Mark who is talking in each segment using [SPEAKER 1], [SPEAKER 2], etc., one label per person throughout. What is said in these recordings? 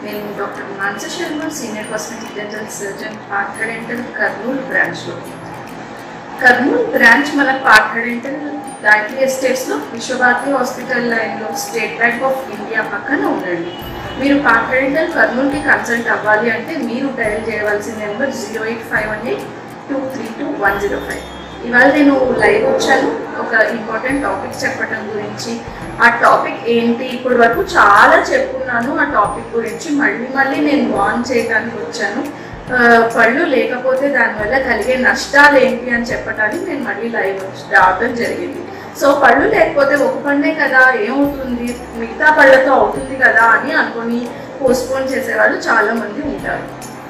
[SPEAKER 1] నేను doctor Mansa Sharma senior cosmetic dental surgeon పాత్ర dental Kurnool బ్రాంచ్లో కర్నూలు బ్రాంచ్ మన పాత్ర డెంటల్ గాయత్రి ఎస్టేట్స్లో విశ్వభారతి హాస్పిటల్ లైన్లో స్టేట్ బ్యాంక్ ఆఫ్ ఇండియా పక్కన ఉండండి మీరు పాత్ర డెంటల్ కర్నూలుకి కన్సల్ట్ అవ్వాలి అంటే మీరు డయల్ చేయవలసిన number zero eight five one eight two three two one zero five ఇవాళ నేను లైవ్ వచ్చాను ఒక ఇంపార్టెంట్ టాపిక్ చెప్పడం గురించి ఆ టాపిక్ ఏంటి ఇప్పటి వరకు చాలా చెప్పుకున్నాను ఆ టాపిక్ గురించి మళ్ళీ మళ్ళీ నేను వాన్ చేయడానికి వచ్చాను ఆ, పళ్ళు లేకపోతే దానివల్ల కలిగే నష్టాలు ఏంటి అని చెప్పడానికి నేను మళ్ళీ లైవ్ వచ్చి రావడం జరిగింది సో పళ్ళు లేకపోతే ఒక పండే కదా ఏమవుతుంది మిగతా పళ్ళతో అవుతుంది కదా అని అనుకొని పోస్ట్పోన్ చేసేవాళ్ళు చాలా మంది ఉంటారు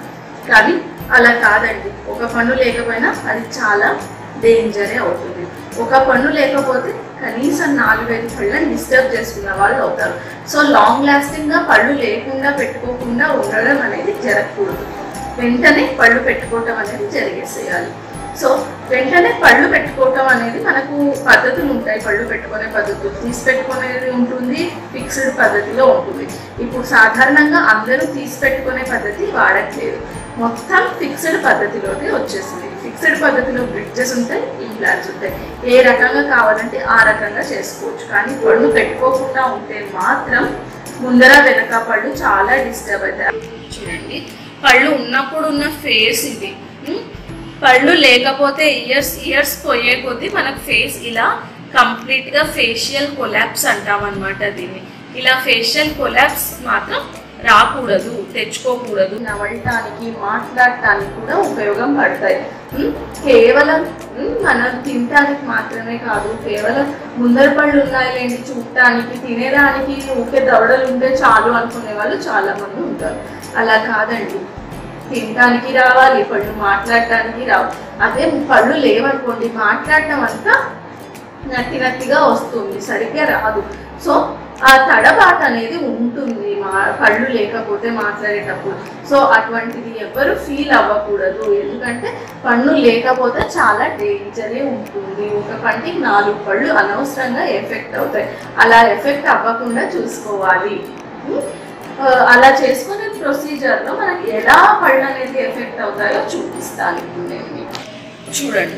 [SPEAKER 1] కానీ అలా కాదండి ఒక పన్ను లేకపోయినా అది చాలా డేంజరే అవుతుంది ఒక పన్ను లేకపోతే కనీసం నాలుగైదు పళ్ళని డిస్టర్బ్ చేసుకున్న వాళ్ళు అవుతారు సో లాంగ్ లాస్టింగ్గా పళ్ళు లేకుండా పెట్టుకోకుండా ఉండడం అనేది జరగకూడదు వెంటనే పళ్ళు పెట్టుకోవటం అనేది జరిగేసేయాలి సో వెంటనే పళ్ళు పెట్టుకోవటం అనేది మనకు పద్ధతులు ఉంటాయి పళ్ళు పెట్టుకునే పద్ధతులు తీసి పెట్టుకునేది ఉంటుంది ఫిక్స్డ్ పద్ధతిలో ఉంటుంది ఇప్పుడు సాధారణంగా అందరూ తీసి పెట్టుకునే పద్ధతి వాడట్లేదు మొత్తం ఫిక్స్డ్ పద్ధతిలోకి వచ్చేసింది ఫిక్స్డ్ పద్ధతిలో బ్రిడ్జెస్ ఉంటాయి ఇంప్లాంట్స్ ఉంటాయి ఏ రకంగా కావాలంటే ఆ రకంగా చేసుకోవచ్చు కానీ పళ్ళు పెట్టుకోకుండా ఉంటే మాత్రం ముందర వెనక పళ్ళు చాలా డిస్టర్బ్ అవుతాయి చూడండి పళ్ళు ఉన్నప్పుడు ఉన్న ఫేస్ ఇది ఉం? పళ్ళు లేకపోతే ఇయర్స్ ఇయర్స్ పోయే కొద్దీ మనకు ఫేస్ ఇలా కంప్లీట్ గా ఫేషియల్ కొలాప్స్ అంటాం అనమాట దీన్ని ఇలా ఫేషియల్ కొలాప్స్ మాత్రం రాకూడదు తెచ్చుకోకూడదు నవ్వటానికి మాట్లాడటానికి కూడా ఉపయోగం పడతాయి ఉం? కేవలం ఉం, మనం తినటానికి మాత్రమే కాదు కేవలం ముందర పళ్ళు ఉన్నాయిలేండి చూడటానికి తినేదానికి ఊకే దవడలు ఉంటే చాలు అనుకునే వాళ్ళు చాలా మంది ఉంటారు అలా కాదండి తినటానికి రావాలి పళ్ళు మాట్లాడటానికి రావు అదే పళ్ళు లేవనుకోండి మాట్లాడటం అంతా నత్తి నత్తిగా వస్తుంది సరిగ్గా రాదు సో ఆ తడబాటు అనేది ఉంటుంది మా కళ్ళు లేకపోతే మాట్లాడేటప్పుడు సో అటువంటిది ఎవరు ఫీల్ అవ్వకూడదు ఎందుకంటే పన్ను లేకపోతే చాలా డేంజరే ఉంటుంది ఒక పంటికి నాలుగు పళ్ళు అనవసరంగా ఎఫెక్ట్ అవుతాయి అలా ఎఫెక్ట్ అవ్వకుండా చూసుకోవాలి ఉం? ఆ, అలా చేసుకునే ప్రొసీజర్లో మనకి ఎలా పళ్ళు అనేది ఎఫెక్ట్ అవుతాయో చూపిస్తాను ఇప్పుడు నేను మీకు చూడండి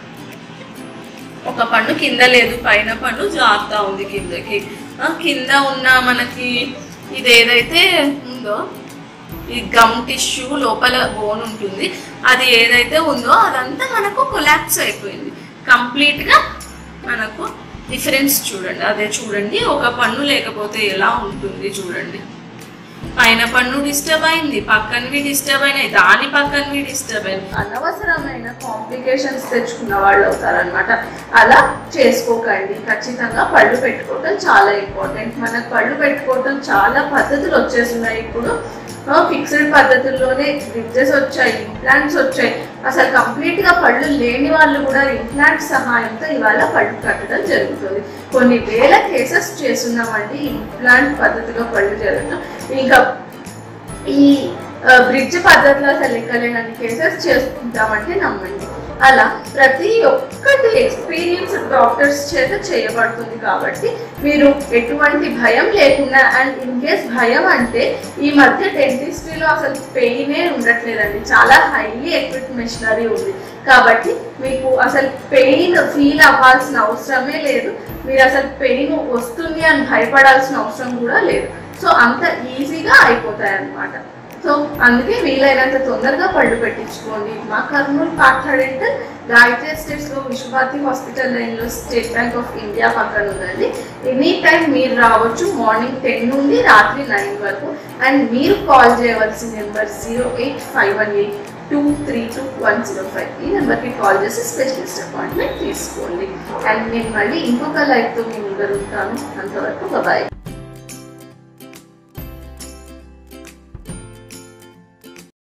[SPEAKER 1] ఒక పన్ను కింద లేదు పైన పన్ను జారుతా ఉంది కిందకి ఆ, కింద ఉన్న మనకి ఇది ఏదైతే ఉందో ఈ గమ్ టిష్యూ లోపల బోన్ ఉంటుంది అది ఏదైతే ఉందో అదంతా మనకు కొలాప్స్ అయిపోయింది కంప్లీట్గా మనకు డిఫరెన్స్ చూడండి అదే చూడండి ఒక పన్ను లేకపోతే ఎలా ఉంటుంది చూడండి పైన పన్ను డిస్టర్బ్ అయింది పక్కనవి డిస్టర్బ్ అయినాయి దాని పక్కనవి డిస్టర్బ్ అయినాయి అనవసరమైన కాంప్లికేషన్స్ తెచ్చుకున్న వాళ్ళు అవుతారనమాట అలా చేసుకోకండి ఖచ్చితంగా పళ్ళు పెట్టుకోవటం చాలా ఇంపార్టెంట్ మనకు పళ్ళు పెట్టుకోవటం చాలా పద్ధతులు వచ్చేస్తున్నాయి ఇప్పుడు ఫిక్స్డ్ పద్ధతుల్లోనే బ్రిడ్జెస్ వచ్చాయి ఇంప్లాంట్స్ వచ్చాయి అసలు కంప్లీట్ గా పళ్ళు లేని వాళ్ళు కూడా ఇంప్లాంట్ సహాయంతో ఇవాళ పళ్ళు కట్టడం జరుగుతుంది కొన్ని వేల కేసెస్ చేస్తున్నామండి ఇంప్లాంట్ పద్ధతిలో పళ్ళు జరగడం ఇంకా ఈ బ్రిడ్జ్ పద్ధతిలో అసలు లెక్కలేనన్ని కేసెస్ చేసుకుంటామంటే నమ్మండి అలా ప్రతి ఒక్కటి ఎక్స్పీరియన్స్ డాక్టర్స్ చేత చేయబడుతుంది కాబట్టి మీరు ఎటువంటి భయం లేకుండా అండ్ ఇన్ కేస్ భయం అంటే ఈ మధ్య డెంటిస్ట్రీలో అసలు పెయినే ఉండట్లేదండి చాలా హైలీ ఎక్విప్ మెషినరీ ఉంది కాబట్టి మీకు అసలు పెయిన్ ఫీల్ అవ్వాల్సిన అవసరమే లేదు మీరు అసలు పెయిన్ వస్తుంది అని భయపడాల్సిన అవసరం కూడా లేదు సో అంత ఈజీగా అయిపోతాయి అన్నమాట సో అందుకే వీలైనంత తొందరగా పళ్ళు పెట్టించుకోండి మా కర్నూలు పాఠాడంటే గాయత్రి ఎస్టేట్స్లో విశ్వభారతి హాస్పిటల్ లైన్లో స్టేట్ బ్యాంక్ ఆఫ్ ఇండియా పక్కన ఉందండి ఎనీ టైం మీరు రావచ్చు మార్నింగ్ టెన్ నుండి రాత్రి నైన్ వరకు అండ్ మీరు కాల్ చేయవలసిన number zero eight five one eight two three two one zero five ఈ నెంబర్కి కాల్ చేసి స్పెషలిస్ట్ అపాయింట్మెంట్ తీసుకోండి అండ్ నేను మళ్ళీ ఇంకొక లైఫ్తో మీ ముందర ఉంటాను అంతవరకు బాయ్